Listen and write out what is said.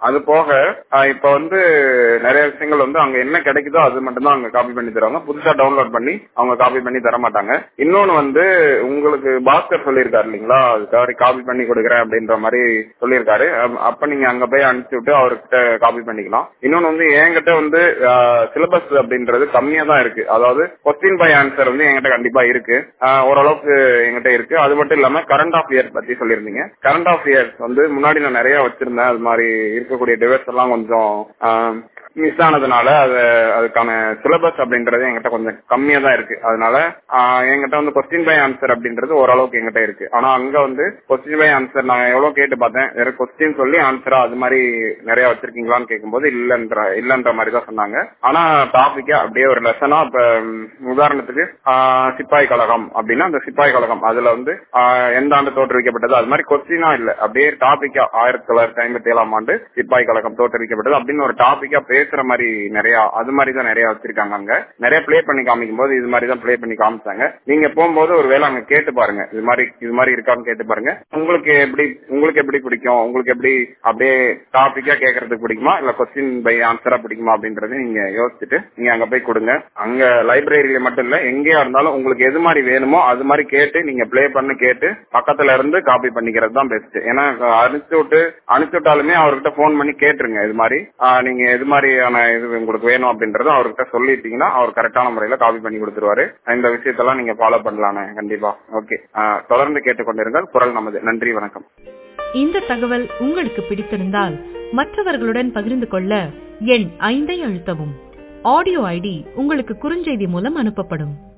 அது போக ஆஹ் இப்ப வந்து நிறைய விஷயங்கள் வந்து அங்க என்ன கிடைக்குதோ அது மட்டும் தான் அங்க காப்பி பண்ணி தருவாங்க புதுசா டவுன்லோட் பண்ணி அவங்க காப்பி பண்ணி தர மாட்டாங்க இன்னொன்னு வந்து உங்களுக்கு பாஸ்கர் சொல்லியிருக்காரு இல்லைங்களா அதுக்காக காப்பி பண்ணி கொடுக்குறேன் அப்படின்ற மாதிரி சொல்லியிருக்காரு அப்- அப்ப நீங்க அங்க போய் அனுப்பிச்சு விட்டு அவர்கிட்ட காப்பி பண்ணிக்கலாம் இன்னொன்னு வந்து என்கிட்ட வந்து சிலபஸ் அப்படின்றது கம்மியா தான் இருக்கு அதாவது கொஸ்டின் பை ஆன்சர் வந்து என்கிட்ட கண்டிப்பா இருக்கு ஆஹ் ஓரளவுக்கு என்கிட்ட இருக்கு அது மட்டும் இல்லாம கரண்ட் ஆஃப் இயர் பத்தி சொல்லியிருந்தீங்க கரண்ட் ஆஃப் இயர்ஸ் வந்து முன்னாடி நான் நிறைய வச்சிருந்தேன் அது மாதிரி இருக்கக்கூடிய டிவைஸ் எல்லாம் கொஞ்சம் மிஸ் ஆனதுனால அது அதுக்கான சிலபஸ் அப்படின்றது என்கிட்ட கொஞ்சம் கம்மியா தான் இருக்கு அதனால ஆஹ் என்கிட்ட வந்து கொஸ்டின் பை ஆன்சர் அப்படின்றது ஓரளவுக்கு என்கிட்ட இருக்கு ஆனா அங்க வந்து கொஸ்டின் பை ஆன்சர் நான் எவ்வளவு கேட்டு பார்த்தேன் வெறும் கொஸ்டின் சொல்லி ஆன்சரா அது மாதிரி நிறைய வச்சிருக்கீங்களான்னு கேட்கும்போது இல்லன்ற இல்லன்ற மாதிரி தான் சொன்னாங்க ஆனா டாபிக்கா அப்படியே ஒரு லெசனா இப்ப ம், உதாரணத்துக்கு ஆஹ், சிப்பாய் கழகம் அப்படின்னா அந்த சிப்பாய் கழகம் அதுல வந்து ஆஹ், எந்த ஆண்டு தோற்றுவிக்கப்பட்டது அது மாதிரி கொஸ்டினா இல்ல அப்படியே டாபிக்கா ஆயிரத்தி தொள்ளாயிரத்தி ஐம்பத்தி ஏழாம் ஆண்டு சிப்பாய் கழகம் தோற்றுவிக்கப்பட்டது அப்படின்னு ஒரு டாபிக்கா பேசுற மாதிரி நிறைய அது மாதிரி தான் நிறைய வச்சிருக்காங்க அங்க நிறைய ப்ளே பண்ணி காமிக்கும் போது இது மாதிரி தான் ப்ளே பண்ணி காமிச்சாங்க நீங்க போகும்போது ஒரு வேளை அங்க கேட்டு பாருங்க இது மாதிரி இது மாதிரி இருக்கான்னு கேட்டு பாருங்க உங்களுக்கு எப்படி உங்களுக்கு எப்படி பிடிக்கும் உங்களுக்கு எப்படி அப்படியே டாபிக்கா கேட்கறதுக்கு பிடிக்குமா இல்ல கொஸ்டின் பை ஆன்சரா பிடிக்குமா அப்படின்றத நீங்க யோசிச்சுட்டு நீங்க அங்க போய் கொடுங்க அங்க லைப்ரரியில மட்டும் இல்ல எங்கேயா இருந்தாலும் உங்களுக்கு எது மாதிரி வேணுமோ அது மாதிரி கேட்டு நீங்க ப்ளே பண்ணி கேட்டு பக்கத்துல இருந்து காப்பி பண்ணிக்கிறது தான் பெஸ்ட் ஏன்னா அனுப்பிச்சு விட்டு அனுப்பிச்சு விட்டாலுமே அவர்கிட்ட போன் பண்ணி கேட்டுருங்க இது மாதிரி ஆஹ், நீங்க எது மாதிரியான இது உங்களுக்கு வேணும் அப்படின்றத அவர்கிட்ட சொல்லிட்டீங்கன்னா அவர் கரெக்டான முறையில காப்பி பண்ணி கொடுத்துருவாரு இந்த விஷயத்தெல்லாம் நீங்க ஃபாலோ பண்ணலானே கண்டிப்பா ஓகே தொடர்ந்து கேட்டுக்கொண்டிருங்கள் குரல் நமது நன்றி வணக்கம் இந்த தகவல் உங்களுக்கு பிடித்திருந்தால் மற்றவர்களுடன் பகிர்ந்து கொள்ள எண் ஐந்தை அழுத்தவும் ஆடியோ ஐடி உங்களுக்கு குறுஞ்செய்தி மூலம் அனுப்பப்படும்